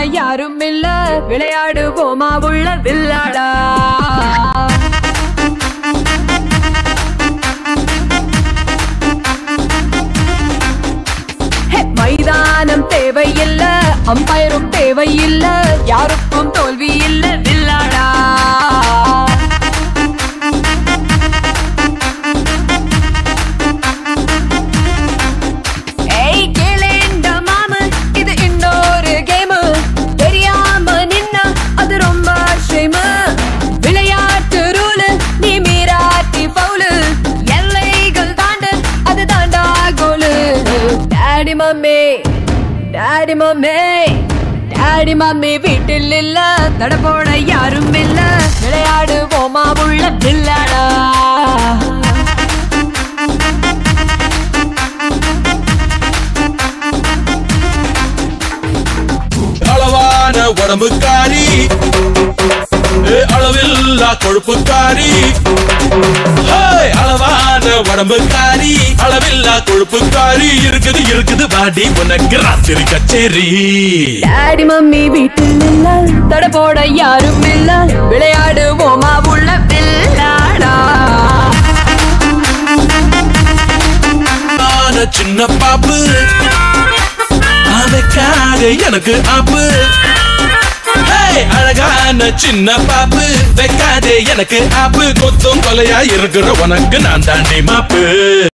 யாரும் இல்ல விளையாடுவோமா உள்ள வில்லாடா ஹே, மைதானம் தேவையில்ல அம்பயரும் தேவையில்ல யாருக்கும் தோல்வி இல்ல வில்லாடா ஏய் கேளேண்ட மாமு இது இன்னொரு கேம் தெரியாம நின்னா அது ரொம்ப ஷேம் விளையாட்டு ரூல் நீ மீறாட்டி பவுலு எல்லைகள் தாண்டு அது தாண்டா கோலு daddy mummy daddy mummy daddy mummy வீட்டில் இல்ல தட போட யாரும் இல்ல விளையாடுவோமா உள்ள வில்லாடா அளவான உடம்புக்காரி ஏ, அளவில்லா கொழுப்புக்காரி ஹேய், அளவான உடம்புக்காரி அளவில்லா கொழுப்புக்காரி இருக்குது இருக்குது பாடி உனக்கு ராத்திரி கச்சேரி டாடி மம்மி வீட்டில் இல்ல தட போட யாரும் இல்ல விளையாடுவோமா உள்ள வில்லாடா ஆன சின்ன பாப்பு அதுக்காக எனக்கு ஆப்பு ஹேய், அழகான சின்ன பாப்பு வைக்காதே எனக்கு ஆப்பு கொத்தும் கொலையா இருக்கிற உனக்கு நான் தாண்டி மாப்பு